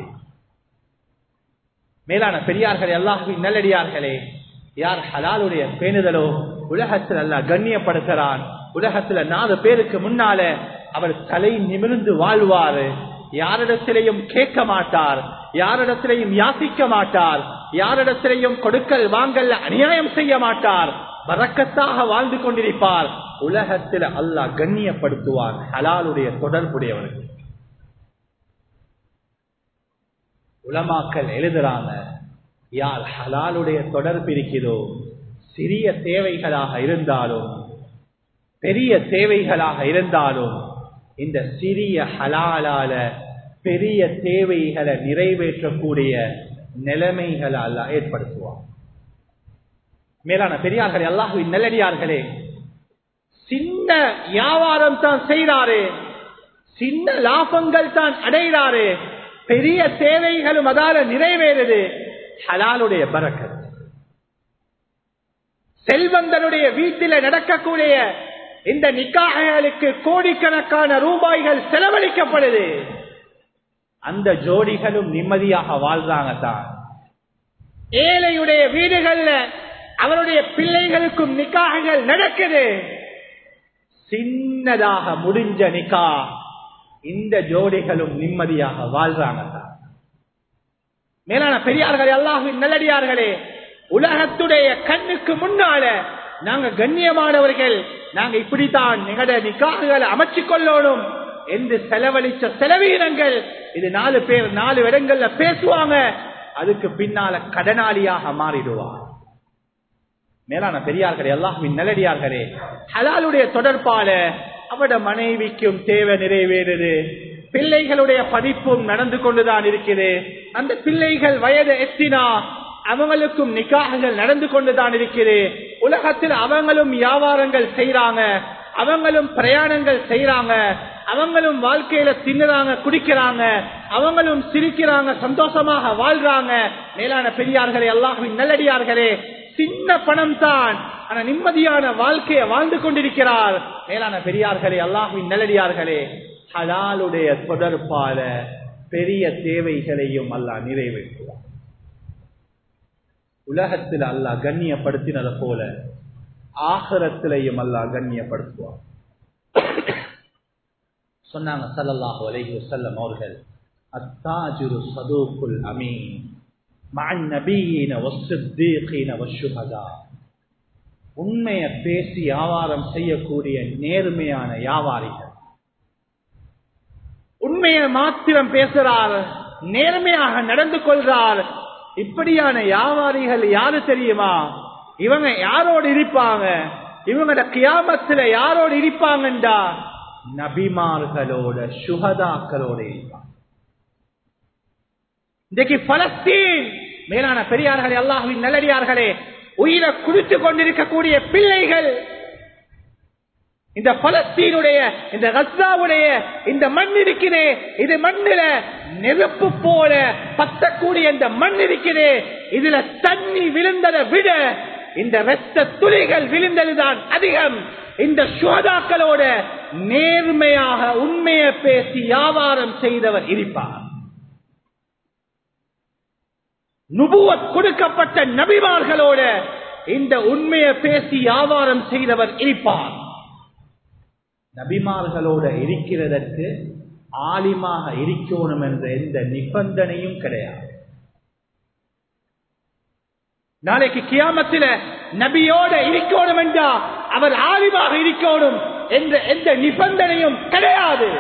மேலான பெரியார்களே அல்லாஹுவின் நல்லடியார்களே யார் ஹலாலுடைய பேணுதலோ உலகத்தில் அல்ல கண்ணியப்படுத்துறான் உலகத்துல நாலு பேருக்கு முன்னால அவர் தலை நிமிர்ந்து வாழ்வாரு யாரிடத்திலையும் கேட்க மாட்டார் யாரிடத்திலையும் யாசிக்க மாட்டார் யாரிடத்திலையும் கொடுக்கல் வாங்கல்ல அநியாயம் செய்ய மாட்டார் வரக்கத்தாக வாழ்ந்து கொண்டிருப்பார் உலகத்தில் அல்லாஹ் கண்ணியப்படுத்துவார் ஹலாலுடைய தொடர்புடையவர்கள் உலமாக்கள் எழுதுறாங்க யார் ஹலாலுடைய தொடர்பு இருக்கிறதோ சிறிய தேவைகளாக இருந்தாலும் பெரிய தேவைகளாக இருந்தாலும் இந்த சிறிய ஹலாலால பெரிய தேவைகளை நிறைவேற்றக்கூடிய நிலைமைகளை அல்ல ஏற்படுத்துவார் மேலான பெரியார்களே அல்லாஹுவின் நல்லடியார்களே சின்ன வியாபாரம் தான் செய்கிறாரு சின்ன லாபங்கள் தான் அடைகிறாரு பெரிய தேவைகளும் அதால நிறைவேறுது ஹலாலுடைய பறக்கத் செல்வந்தனுடைய வீட்டில் நடக்கக்கூடிய இந்த நிக்காகளுக்கு கோடிக்கணக்கான ரூபாய்கள் செலவழிக்கப்படுது அந்த ஜோடிகளும் நிம்மதியாக வாழ்றாங்க தான் ஏழையுடைய வீடுகள்ல அவருடைய பிள்ளைகளுக்கும் நிக்காகங்கள் நடக்குது சின்னதாக முடிஞ்ச நிக்கா இந்த ஜோடிகளும் நிம்மதியாக வாழ்றாங்க தான் மேலான பெரியார்களே அல்லாஹின் நல்லடியார்களே உலகத்துடைய கண்ணுக்கு முன்னால நாங்க கண்ணியமானவர்கள் நாங்க இப்படித்தான் எங்கட நிக்காகுகளை அமைச்சு கொள்ளணும் என்று செலவழிச்ச செலவீனங்கள் இது நாலு பேர் நாலு இடங்கள்ல பேசுவாங்க அதுக்கு பின்னால கடனாளியாக மாறிடுவார் மேலான பெரியார்களே எல்லாமே நல்லடியார்களே ஹலாலுடைய தொடர்பால அவட மனைவிக்கும் தேவை நிறைவேறுது பிள்ளைகளுடைய படிப்பும் நடந்து கொண்டுதான் இருக்குது அந்த பிள்ளைகள் வயது எத்தினா அவங்களுக்கும் நிக்காகங்கள் நடந்து கொண்டுதான் இருக்குது உலகத்தில் அவங்களும் வியாபாரங்கள் செய்யறாங்க அவங்களும் பிரயாணங்கள் செய்யறாங்க அவங்களும் வாழ்க்கையில தின்னுறாங்க குடிக்கிறாங்க அவங்களும் சிரிக்கிறாங்க சந்தோஷமாக வாழ்றாங்க மேலான பெரியார்களே எல்லாரும் நல்லடியார்களே சின்ன பணம் தான் ஆனா நிம்மதியான வாழ்க்கையை வாழ்ந்து கொண்டிருக்கிறார் மேலான பெரியார்களே அல்லாஹுவின் நல்லடியார்களே ஹலாலுடைய தொடர்பால பெரிய தேவைகளையும் அல்லாஹ் நிறைவேற்றுவார் உலகத்தில் அல்லாஹ் கண்ணியப்படுத்தினதை போல ஆகரத்திலையும் அல்லாஹ் கண்ணியப்படுத்துவார் சொன்னாங்க சல்லல்லாஹு அலைஹி வஸல்லம் அவர்கள் அத்தாஜிரு சதூக்குல் அமீன் மஅன் நபியீன வஸ்ஸித்தீகீன வஷ்ஷுஹதா உண்மையை பேசி வியாபாரம் செய்யக்கூடிய நேர்மையான வியாபாரிகள் உண்மையை மாத்திரம் பேசுறார் நேர்மையாக நடந்து கொள்றார் இப்படியான வியாபாரிகள் யாரு தெரியுமா இவங்க யாரோடு இருப்பாங்க இவங்களோட கியாமத்துல யாரோடு இருப்பாங்கண்டா நபிமார்களோட சுகதாக்களோட இருப்பாங்க இன்றைக்கு பலஸ்தீன் மேலான பெரியார்களே அல்லாஹுவின் நல்லடியார்களே உயிரை குடித்துக் கொண்டிருக்கக்கூடிய பிள்ளைகள் இந்த பலஸ்தீனுடைய இந்த கஸ்தாவுடைய இந்த மண் இருக்கிறே இது மண்ணில நெருப்பு போல பத்தக்கூடிய இந்த மண் இருக்கிறே இதுல தண்ணி விழுந்ததை விட இந்த ரத்த துளிகள் விழுந்ததுதான் அதிகம் இந்த சுவதாக்களோட நேர்மையாக உண்மையை பேசி வியாபாரம் செய்தவர் இருப்பார் நுபுவத் கொடுக்கப்பட்ட நபிமார்களோட இந்த உண்மையை பேசி வியாபாரம் செய்தவர் இருப்பார் நபிமார்களோட இருக்கிறதற்கு ஆலிமாக இருக்கணும் என்ற எந்த நிபந்தனையும் கிடையாது நாளைக்கு கியாமத்தில நபியோட இருக்கணும் என்றா அவர் ஆலிமாக இருக்கணும் என்ற எந்த நிபந்தனையும் கிடையாது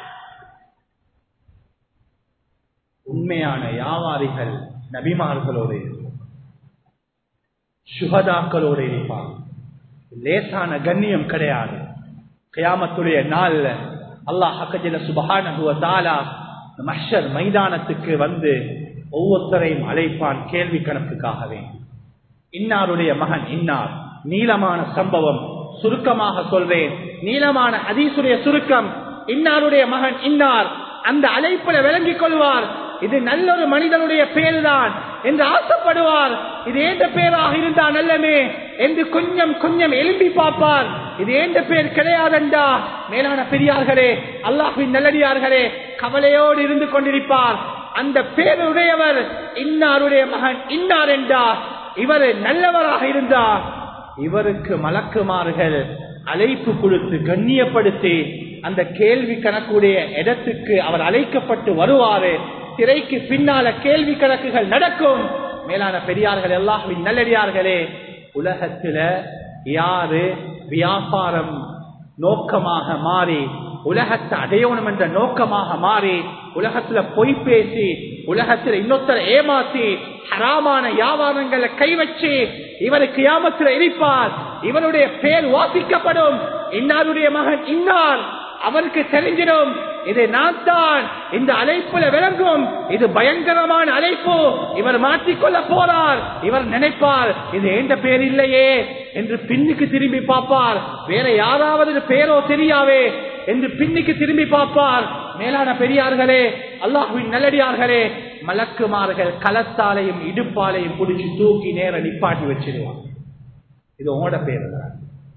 உண்மையான வியாபாரிகள் நபிமார்களோடு சுகதாக்களோடு இருப்பார் லேசான கண்ணியம் கிடையாது கியாமத்துடைய நாள்ல அல்லாஹ் ஹக்கஜல சுபஹானஹுவ தாலா மஷர் மைதானத்துக்கு வந்து ஒவ்வொருத்தரையும் அழைப்பான் கேள்வி கணக்குக்காகவே இன்னாருடைய மகன் இன்னார் நீளமான சம்பவம் சுருக்கமாக சொல்றேன் நீளமான ஹதீசுடைய சுருக்கம் இன்னாருடைய மகன் இன்னார் அந்த அழைப்புல விளங்கிக் கொள்வார் இது நல்லொரு மனிதனுடைய பேருதான் என்று ஆசைப்படுவார் இது ஏந்த பேராக இருந்தா நல்லமே என்று கொஞ்சம் கொஞ்சம் எழுப்பி பார்ப்பார் இது ஏந்த பேர் கிடையாதண்டா மேலான பெரியார்களே அல்லாஹின் நல்லடியார்களே கவலையோடு இருந்து கொண்டிருப்பார் அந்த பேருடையவர் இன்னாருடைய மகன் இன்னார் என்றார் இவர் நல்லவராக இருந்தார் இவருக்கு மலக்குமார்கள் அழைப்பு கொடுத்து கண்ணியப்படுத்தி அந்த கேள்வி கணக்குடைய இடத்துக்கு அவர் அழைக்கப்பட்டு வருவாரு திரைக்கு பின்னால கேள்வி கணக்குகள் நடக்கும் மேலான பெரியார்கள் எல்லாவின் நல்லடியார்களே உலகத்துல யாரு வியாபாரம் நோக்கமாக மாறி உலகத்தை அடையணும் என்ற நோக்கமாக மாறி உலகத்துல பொய் பேசி உலகத்துல இன்னொருத்தரை ஏமாத்தி ஹராமான வியாபாரங்களை கை வச்சு இவருக்கு யாமத்தில் இருப்பார் இவருடைய பேர் வாசிக்கப்படும் இன்னாருடைய மகன் இன்னார் அவருக்கு தெரிஞ்சிடும் இது நான் தான் இந்த அழைப்புல விளங்கும் இது பயங்கரமான அழைப்பு இவர் மாற்றிக்கொள்ள போறார் இவர் நினைப்பார் இது எந்த பேர் இல்லையே என்று பின்னுக்கு திரும்பி பார்ப்பார் வேற யாராவது பேரோ தெரியாவே என்று பின்னுக்கு திரும்பி பார்ப்பார் மேலான பெரியார்களே அல்லாஹுவின் நல்லடியார்களே மலக்குமார்கள் களத்தாலையும் இடுப்பாலையும் பிடிச்சி தூக்கி நேர நிப்பாட்டி வச்சிருவான் இது உங்களோட பேரு தான்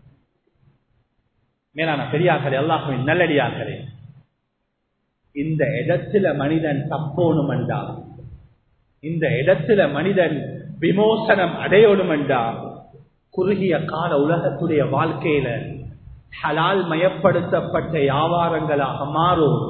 மேலான பெரியார்களே அல்லாஹுவின் நல்லடியார்களே இந்த இடத்துல மனிதன் தப்போணும் என்றா இந்த இடத்துல மனிதன் விமோசனம் அடையணும் என்றா குறுகிய கால உலகத்துடைய வாழ்க்கையில ஹலால் மயப்படுத்தப்பட்ட வியாபாரங்களாக மாறும்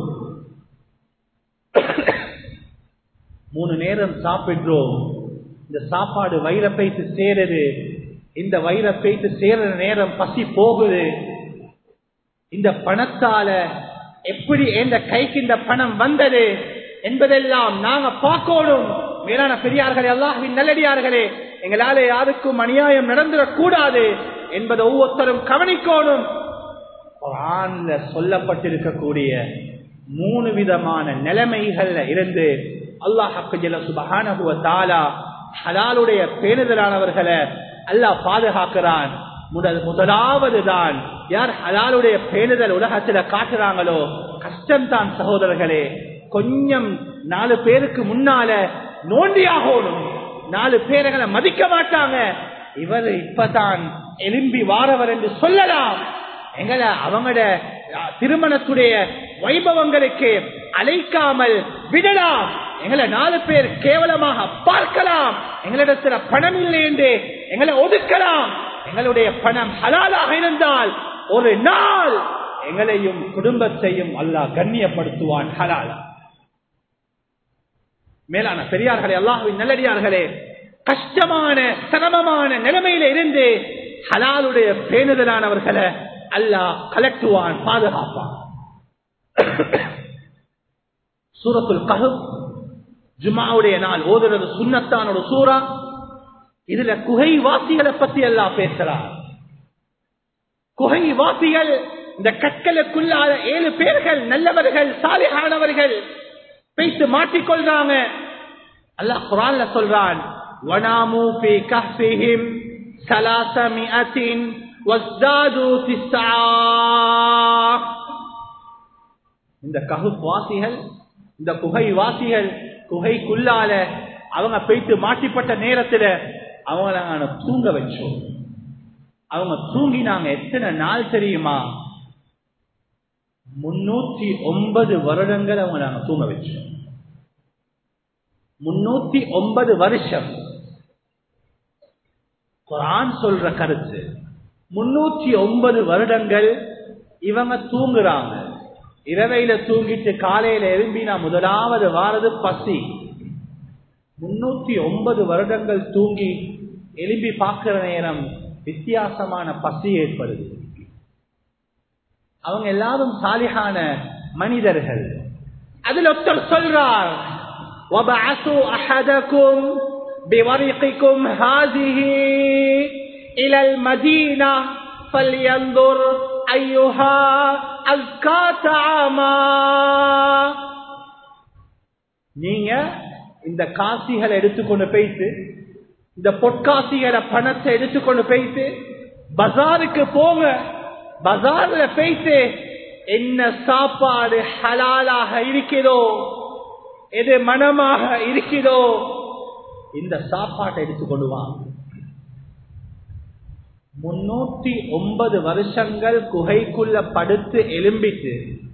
மூணு நேரம் சாப்பிடுறோம் இந்த சாப்பாடு வயிறப்பைத்து சேருது இந்த வயிறப்பைத்து சேர நேரம் பசி போகுது இந்த பணத்தால எப்படி எந்த கைக்கு இந்த பணம் வந்தது என்பதெல்லாம் நாங்க பார்க்கணும் மேலான பெரியார்களே அல்லாஹின் நல்லடியார்களே எங்களால யாருக்கும் அநியாயம் நடந்துடக்கூடாது என்பதை ஒவ்வொருத்தரும் கவனிக்கணும் குரான்ல சொல்லப்பட்டிருக்கக்கூடிய மூணு விதமான நிலைமைகள்ல இருந்து அல்லாஹ் சுபஹானஹுவ தாலா ஹலாலுடைய பேணுதலானவர்களை அல்லாஹ் பாதுகாக்கிறான் முதல் முதலாவது தான் யார் ஹலாலுடைய பேணுதல் உலகத்துல காட்டுறாங்களோ கஷ்டம்தான் சகோதரர்களே கொஞ்சம் நாலு பேருக்கு முன்னால நோண்டியாகணும் நாலு பேர்களை மதிக்க மாட்டாங்க இவர் இப்பதான் எலும்பி வாரவர் என்று சொல்லலாம் எங்களை அவங்களோட திருமணத்துடைய வைபவங்களுக்கு அழைக்காமல் விடலாம் எங்களை நாலு பேர் கேவலமாக பார்க்கலாம் எங்களிடத்துல பணம் இல்லை என்று எங்களை ஒதுக்கலாம் எங்களுடைய பணம் ஹலாலாக இருந்தால் ஒரு நாள் எங்களையும் குடும்பத்தையும் அல்லாஹ் கண்ணியப்படுத்துவான் ஹலாலா மேலான பெரியார்களே அல்லாஹுவின் நல்லடியார்களே கஷ்டமான சிரமமான நிலைமையில இருந்து ஹலாலுடைய பேணுதலானவர்களை அல்லாஹ் கலட்டுவான் பாதுகாப்பான் சூரத்துல் கஹப் ஜுமாவுடைய நாள் ஓதுறது சுண்ணத்தான ஒரு சூறா இதுல குகை வாசிகளை பத்தி எல்லாம் பேசுறார் குகை வாசிகள் இந்த கற்களுக்குள்ளாத ஏழு பேர்கள் நல்லவர்கள் சாலிகானவர்கள் பேசி மாட்டிக்கொள்றாங்க அல்லாஹ் குரான்ல சொல்றான் வனாமு பி கஹ்பிஹிம் சலாசமிஅத்தின் وَازْدَادُوا تِسْعًا இந்த கஹுப் வாசிகள் இந்த குகை வாசிகள் குகைக்குள்ளால அவங்க போயிட்டு மாட்டிப்பட்ட நேரத்துல அவங்கள நாங்க தூங்க வச்சோம் அவங்க தூங்கினாங்க எத்தனை நாள் தெரியுமா முன்னூத்தி ஒன்பது வருடங்கள் அவங்க நாங்க தூங்க வச்சோம் முன்னூத்தி ஒன்பது வருஷம் குரான் சொல்ற கருத்து முன்னூத்தி ஒன்பது வருடங்கள் இவங்க தூங்குறாங்க இரவையில தூங்கிட்டு காலையில எழும்பினா முதலாவது வாரது பசி முன்னூத்தி ஒன்பது வருடங்கள் தூங்கி எழும்பி பார்க்கிற நேரம் வித்தியாசமான பசி ஏற்படுது அவங்க எல்லாரும் சாலிகான மனிதர்கள் அதில் ஒருத்தர் சொல்றார் وَبَعَثُوا أَحَدَكُمْ بِوَرِقِكُمْ هَذِهِ إِلَى الْمَدِينَةِ فَلْيَنْظُرْ أَيُّهَا أَزْكَى طَعَامًا நீங்க இந்த காசிகளை எடுத்துக்கொண்டு போயிட்டு இந்த பொற்காசிகளை பணத்தை எடுத்துக்கொண்டு போயிட்டு பஜாருக்கு போங்க பஜார்ல போயிட்டு என்ன சாப்பாடு ஹலாலாக இருக்கிறதோ எது மனமாக இருக்கிறதோ இந்த சாப்பாட்டை எடுத்துக்கொண்டு வாங்க முன்னூத்தி ஒன்பது வருஷங்கள் குகைக்குள்ள படுத்து எலும்பிட்டு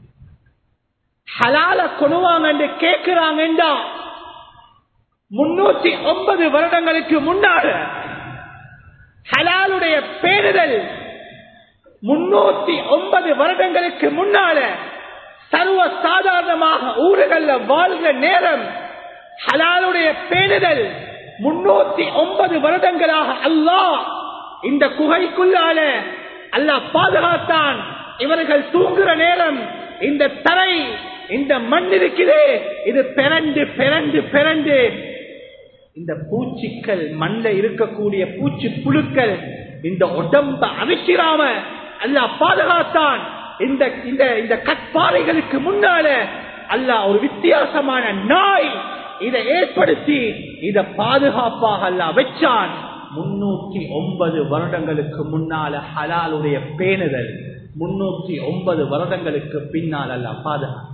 ஹலால கொணுவாங்க கேட்கிறாங்கண்டா முன்னூத்தி ஒன்பது வருடங்களுக்கு முன்னால ஹலாலுடைய பேருதல் முன்னூத்தி ஒன்பது வருடங்களுக்கு முன்னால சர்வ சாதாரணமாக ஊர்கள்ல வாழ்கிற நேரம் ஹலாலுடைய பேணுதல் முன்னூத்தி ஒன்பது வருடங்களாக அல்லாஹ் இந்த குகைக்குள்ளால அல்லாஹ் பாதுகாத்தான் இவர்கள் தூங்குற நேரம் இந்த தரை இந்த மண் இருக்குது இது பிறண்டு பிறண்டு பிறண்டு இந்த பூச்சிக்கள் மண்ல இருக்கக்கூடிய பூச்சி புழுக்கள் இந்த உடம்ப அவிச்சிராம அல்லாஹ் பாதுகாத்தான் இந்த இந்த இந்த கற்பாறைகளுக்கு முன்னால அல்லாஹ் ஒரு வித்தியாசமான நாய் இதை ஏற்படுத்தி இத பாதுகாப்பாக அல்ல வச்சான் முன்னூத்தி ஒன்பது வருடங்களுக்கு முன்னால ஹலாலுடைய பேணுதல் முன்னூத்தி ஒன்பது வருடங்களுக்கு பின்னால் அல்ல பாதுகாப்பு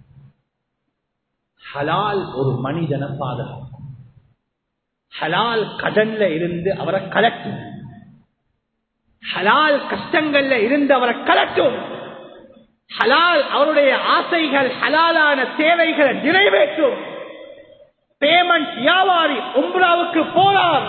ஹலால் ஒரு மனிதனை பாதுகாக்கும் ஹலால் கடன்ல இருந்து அவரை கலட்டும் ஹலால் கஷ்டங்கள்ல இருந்து அவரை கலட்டும் ஹலால் அவருடைய ஆசைகள் ஹலாலான தேவைகளை நிறைவேற்றும் பேமெண்ட் வியாபாரி உம்ராவுக்கு போறார்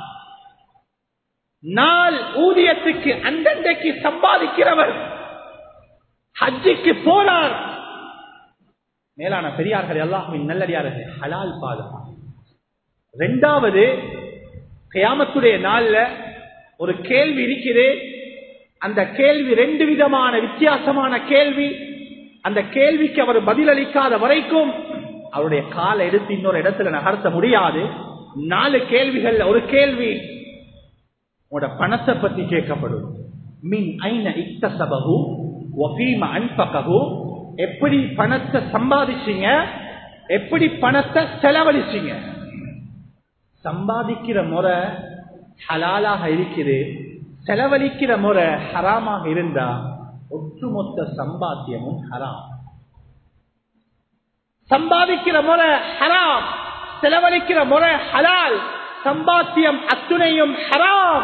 நாள் ஊதியத்துக்கு அந்தண்டைக்கு சம்பாதிக்கிறவர் ஹஜ்ஜிக்கு போனார் மேலான பெரியார்கள் எல்லாமே நல்லடியார்கள் ஹலால் பாதுகாப்பு ரெண்டாவது கியாமத்துடைய நாள்ல ஒரு கேள்வி இருக்குது அந்த கேள்வி ரெண்டு விதமான வித்தியாசமான கேள்வி அந்த கேள்விக்கு அவர் பதிலளிக்காத வரைக்கும் அவருடைய காலை எடுத்து இன்னொரு இடத்துல நகர்த்த முடியாது நாலு கேள்விகள் ஒரு கேள்வி உங்களோட பணத்தை பத்தி கேட்கப்படும் மின் ஐன இக்தசபகு ஒபீம அன்பககு எப்படி பணத்தை சம்பாதிச்சீங்க எப்படி பணத்தை செலவழிச்சீங்க சம்பாதிக்கிற முறை ஹலாலாக இருக்குது செலவழிக்கிற முறை ஹராமாக இருந்தா ஒட்டுமொத்த சம்பாத்தியமும் ஹராம் சம்பாதிக்கிற முறை ஹராம் செலவழிக்கிற முறை ஹலால் சம்பாத்தியம் அத்துணையும் ஹராம்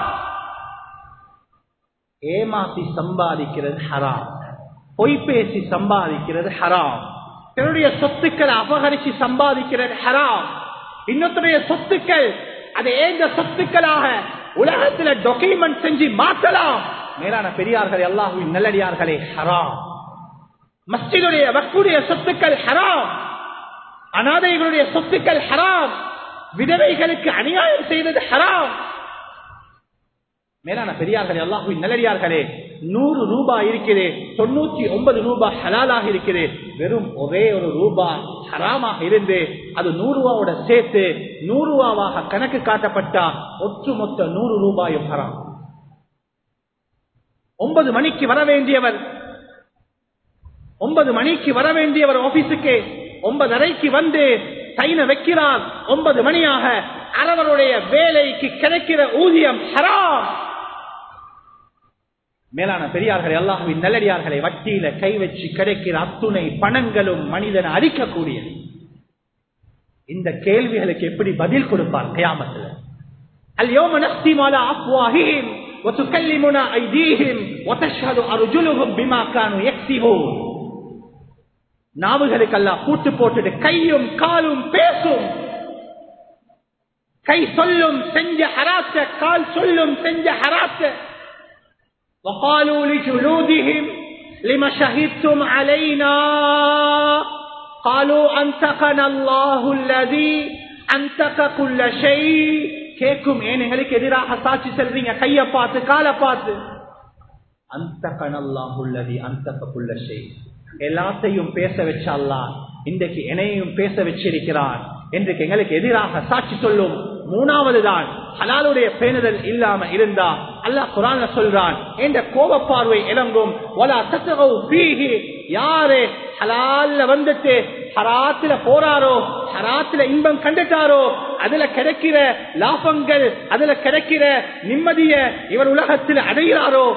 ஏமாத்தி சம்பாதிக்கிறது ஹராம் பொய் பேசி சம்பாதிக்கிறது ஹராம் தன்னுடைய சொத்துக்களை அபகரிச்சு சம்பாதிக்கிறது ஹராம் இன்னொருடைய சொத்துக்கள் அது ஏந்த சொத்துக்களாக உலகத்துல டாக்குமெண்ட் செஞ்சு மாற்றலாம் மேலான பெரியார்கள் எல்லாரும் நல்லடியார்களே ஹராம் மஸ்ஜிதுடைய வக்குடைய சொத்துக்கள் ஹராம் அனாதைகளுடைய சொத்துக்கள் ஹராம் விதவைகளுக்கு அநியாயம் செய்வது ஹராம் மேலான பெரியார்கள் எல்லாரும் நல்லடியார்களே நூறு ரூபாய் இருக்குது தொண்ணூத்தி ஒன்பது ரூபாய் ஹலாலாக இருக்குது வெறும் ஒரே ஒரு ரூபாய் ஹராமாக இருந்து அது நூறு ரூபாவோட சேர்த்து நூறு ரூபாவாக கணக்கு காட்டப்பட்டா ஒட்டுமொத்த நூறு ரூபாயும் ஹராம் ஒன்பது மணிக்கு வர வேண்டியவர் ஒன்பது மணிக்கு வர வேண்டியவர் ஆபீஸுக்கு ஒன்பதரைக்கு வந்து சைன வைக்கிறார் ஒன்பது மணியாக அவருடைய வேலைக்கு கிடைக்கிற ஊதியம் ஹராம் மேலான பெரியார்களே அல்லாஹுவின் நல்லடியார்களை வட்டியில கை வச்சு கிடைக்கிற அத்துணை பணங்களும் மனிதனை அழிக்கக்கூடியது இந்த கேள்விகளுக்கு எப்படி பதில் கொடுப்பார் கயாமத்தில் اليوم نختم على أفواههم وتكلمنا أيديهم وتشهد أرجلهم بما كانوا يكسبون நாவுகளுக்கு எல்லாம் பூட்டு போட்டுட்டு கையும் காலும் பேசும் கை சொல்லும் செஞ்ச ஹராத்த கால் சொல்லும் செஞ்ச ஹராத்த وقالوا لجلودهم لما شهدتم علينا قالوا أنتقنا الله الذي أنتق كل شيء கேட்கும் ஏன் எங்களுக்கு எதிராக சாட்சி செல்றீங்க கைய பார்த்து காலை பார்த்து அந்த கனல்லாஹுள்ளதி அந்த புள்ள செய் எல்லாத்தையும் பேச வச்ச அல்லா இன்றைக்கு என்னையும் பேச வச்சிருக்கிறான் இன்றைக்கு எங்களுக்கு எதிராக சாட்சி சொல்லும் மூணாவது தான் ஹலாலுடைய பேணுதல் இல்லாம இருந்தா அல்லாஹ் குரான சொல்றான் என்ற கோப பார்வை இறங்கும் யாரு ஹலால்ல வந்துட்டு ஹராத்துல போறாரோ ஹராத்துல இன்பம் கண்டுட்டாரோ அதுல கிடைக்கிற லாபங்கள் அதுல கிடைக்கிற நிம்மதிய இவர் உலகத்தில் அடைகிறாரோ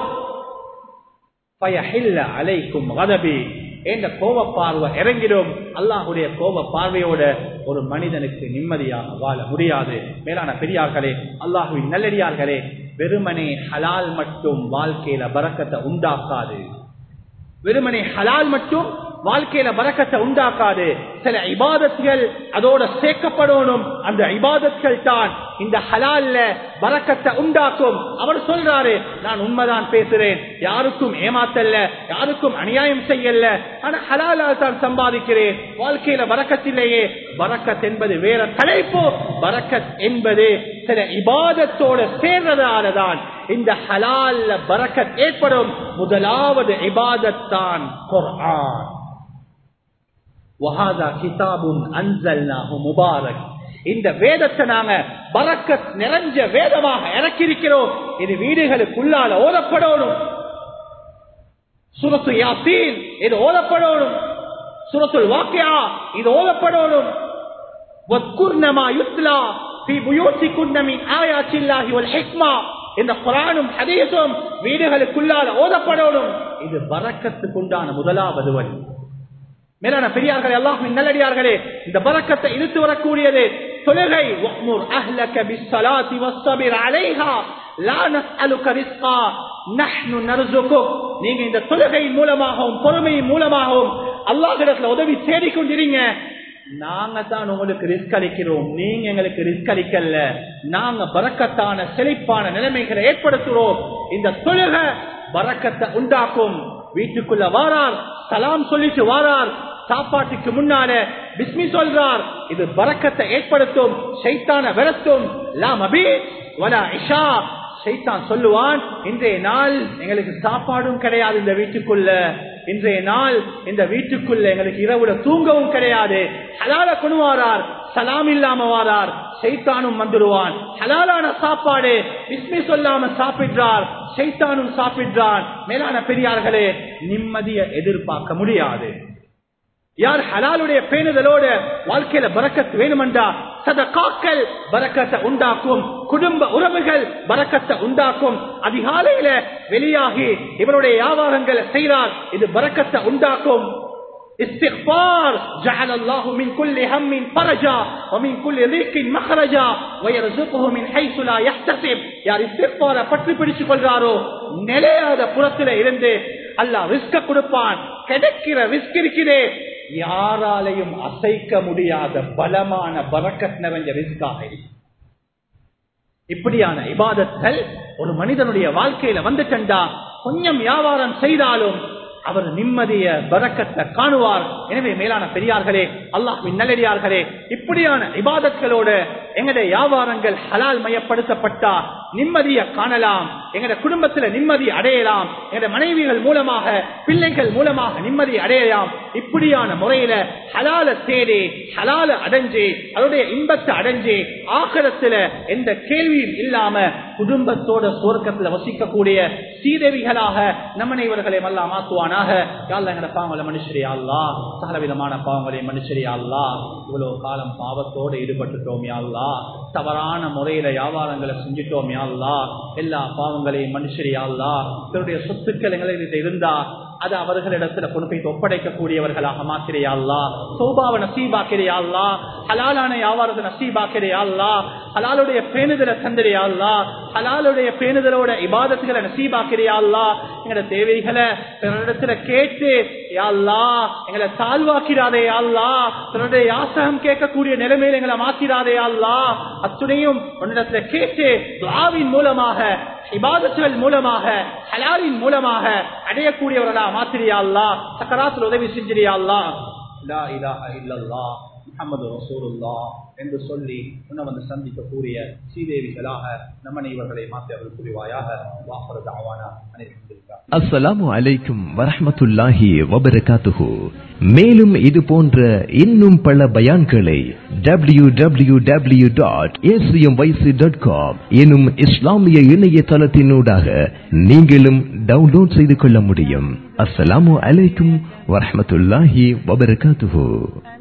அலைக்கும் கதபி என்ற கோப பார்வை இறங்கிடும் அல்லாஹுடைய கோப பார்வையோட ஒரு மனிதனுக்கு நிம்மதியாக வாழ முடியாது மேலான பெரியார்களே அல்லாஹுவின் நல்லடியார்களே வெறுமனே ஹலால் மட்டும் வாழ்க்கையில பறக்கத்தை உண்டாக்காது வெறுமனே ஹலால் மட்டும் வாழ்க்கையில பறக்கத்தை உண்டாக்காது சில இபாதத்துகள் அதோட சேர்க்கப்படணும் அந்த இபாதத்கள் தான் இந்த ஹலால்ல பறக்கத்தை உண்டாக்கும் அவர் சொல்றாரு நான் உண்மைதான் பேசுறேன் யாருக்கும் ஏமாத்தல்ல யாருக்கும் அநியாயம் செய்யல ஆனா ஹலாலால் தான் சம்பாதிக்கிறேன் வாழ்க்கையில பறக்கத்திலேயே பறக்கத் என்பது வேற தலைப்பு பறக்கத் என்பது சில இபாதத்தோட சேர்றதாலதான் இந்த ஹலால்ல பறக்கத் ஏற்படும் முதலாவது இபாதத்தான் குர்ஆன் வஹாதா கிதாபுன் அன்சல்னாஹு முபாரக் இந்த வேதத்தை நாங்க பறக்கத் நிறைஞ்ச வேதமாக இறக்கியிருக்கிறோம் இது வீடுகளுக்குள்ளால ஓதப்படணும் சுரத்து யாசீன் இது ஓதப்படணும் சுரத்துல் வாக்கியா இது ஓதப்படணும் வத்குர்னமா யுத்லா في بيوتكن من آيات الله والحكمة இந்த குரானும் ஹதீஸும் வீடுகளுக்குள்ளால ஓதப்படணும் இது பறக்கத்துக்குண்டான முதலாவது வழி மேலான பெரியார்களே அல்லாஹின் நல்லடியார்களே இந்த பறக்கத்தை இழுத்து வரக்கூடியது தொழுகை வஅ்முர் அஹ்லக பிஸ்ஸலாத்தி வஸ்ஸபிர் அலைஹா லா நஸ்அலுக ரிஸ்கா நஹ்னு நர்சுகுக் நீங்க இந்த தொழுகையின் மூலமாகவும் பொறுமையின் மூலமாகவும் அல்லாஹ்விடத்துல உதவி தேடிக் கொண்டிருங்க நாங்க தான் உங்களுக்கு ரிஸ்க் அளிக்கிறோம் நீங்க எங்களுக்கு ரிஸ்க் அளிக்கல நாங்க பறக்கத்தான செழிப்பான நிலைமைகளை ஏற்படுத்துறோம் இந்த தொழுகை பறக்கத்தை உண்டாக்கும் வீட்டுக்குள்ள வாரார் சலாம் சொல்லிட்டு வாரார் சாப்பாட்டுக்கு முன்னால பிஸ்மி சொல்றார் இது பறக்கத்தை ஏற்படுத்தும் சைத்தான விரத்தும் லாம் அபி வலா இஷா சைத்தான் சொல்லுவான் இன்றைய நாள் எங்களுக்கு சாப்பாடும் கிடையாது இந்த வீட்டுக்குள்ள இன்றைய நாள் இந்த வீட்டுக்குள்ள எங்களுக்கு இரவுல தூங்கவும் கிடையாது ஹலால கொண்டுவாரார் சலாம் இல்லாம வாரார் சைத்தானும் வந்துடுவான் ஹலாலான சாப்பாடு பிஸ்மி சொல்லாம சாப்பிடுறார் சைத்தானும் சாப்பிடுறான் மேலான பெரியார்களே நிம்மதியை எதிர்பார்க்க முடியாது யார் ஹலாலுடைய பேணுதலோட வாழ்க்கையில பறக்கத்து வேணுமென்றா சதகாக்கள் பறக்கத்தை உண்டாக்கும் குடும்ப உறவுகள் பறக்கத்தை உண்டாக்கும் அதிகாலையில வெளியாகி இவருடைய வியாபாரங்களை செய்கிறார் இது பறக்கத்தை உண்டாக்கும் استغفار جعل الله من كل هم فرجا ومن كل ضيق مخرجا ويرزقه من حيث لا يحتسب யார் இஸ்திக்பார பற்றி பிடிச்சுக் கொள்றாரோ நிலையாத புறத்தில இருந்து அல்லாஹ் ரிஸ்க கொடுப்பான் கிடைக்கிற ரிஸ்க் இருக்கிறே யாராலையும் அசைக்க முடியாத பலமான பறக்கத் நிறைஞ்ச ரிஸ்காக இப்படியான இபாதத்கள் ஒரு மனிதனுடைய வாழ்க்கையில வந்துட்டா கொஞ்சம் வியாபாரம் செய்தாலும் அவர் நிம்மதிய பறக்கத்தை காணுவார் எனவே மேலான பெரியார்களே அல்லாஹின் நல்லடியார்களே இப்படியான இபாதத்களோட எங்களுடைய வியாபாரங்கள் ஹலால் மயப்படுத்தப்பட்டா நிம்மதியை காணலாம் எங்களுடைய குடும்பத்தில் நிம்மதி அடையலாம் எங்களுடைய மனைவிகள் மூலமாக பிள்ளைகள் மூலமாக நிம்மதி அடையலாம் இப்படியான முறையில ஹலால தேடி ஹலால அடைஞ்சு அதனுடைய இன்பத்தை அடைஞ்சு ஆகரத்துல எந்த கேள்வியும் இல்லாம குடும்பத்தோட சுவர்க்கத்துல வசிக்கக்கூடிய சீதேவிகளாக நம்மனை இவர்களை எல்லாம் மாத்துவானாக யாழ்ல எங்கட பாவங்களை மனுஷரியா அல்லா சகல விதமான பாவங்களை மனுஷரியா அல்லா இவ்வளவு காலம் பாவத்தோடு ஈடுபட்டுட்டோம் யாழ்லா அல்லா தவறான முறையில வியாபாரங்களை செஞ்சுட்டோம் யா அல்லா எல்லா பாவங்களையும் மனுஷரி யா அல்லா இவருடைய சொத்துக்கள் எங்களிடம் இருந்தா அது அவர்களிடத்துல கொண்டு போய் ஒப்படைக்கக்கூடியவர்களாக மாத்திரையா அல்லா சோபாவை நசீபாக்கிறியா அல்லா ஹலாலான வியாபாரத்தை நசீபாக்கிறியா அல்லா ஹலாலுடைய பேணுதலை தந்திரியா அல்லா ஹலாலுடைய பேணுதலோட இபாதத்துகளை நசீபாக்கிறியா அல்லா எங்களோட தேவைகளை பிறரிடத்துல கேட்டு யாழ்லா எங்களை தாழ்வாக்கிறாதே அல்லா தன்னுடைய யாசகம் கேட்கக்கூடிய நிலைமையில எங்களை மாத்திராதே அல்லா அத்துணையும் உன்னிடத்துல கேட்டு துவாவின் மூலமாக இபாதத்துகள் மூலமாக ஹலாலின் மூலமாக அடையக்கூடியவர்களா மாத்திரியா அல்லா சக்கராத்தில் உதவி செஞ்சிரியா அல்லா லா இலாஹ இல்லல்லாஹ் முஹம்மது ரசூலுல்லா என்று சொல்லி உன்னை வந்து சந்திக்கக்கூடிய ஸ்ரீதேவிகளாக நம்ம இவர்களை மாற்றி அவர்கள் புரிவாயாக வாஃபர தாவானா அனைத்து அஸ்ஸலாமு அலைக்கும் வரஹ்மத்துல்லாஹி வபரகாத்துஹு மேலும் இது போன்ற இன்னும் பல பயான்களை W W W dot dot com எனும் இஸ்லாமிய இணையதளத்தினூடாக நீங்களும் டவுன்லோட் செய்து கொள்ள முடியும் அஸ்ஸலாமு அலைக்கும் வரஹ்மத்துல்லாஹி வபரகாத்துஹு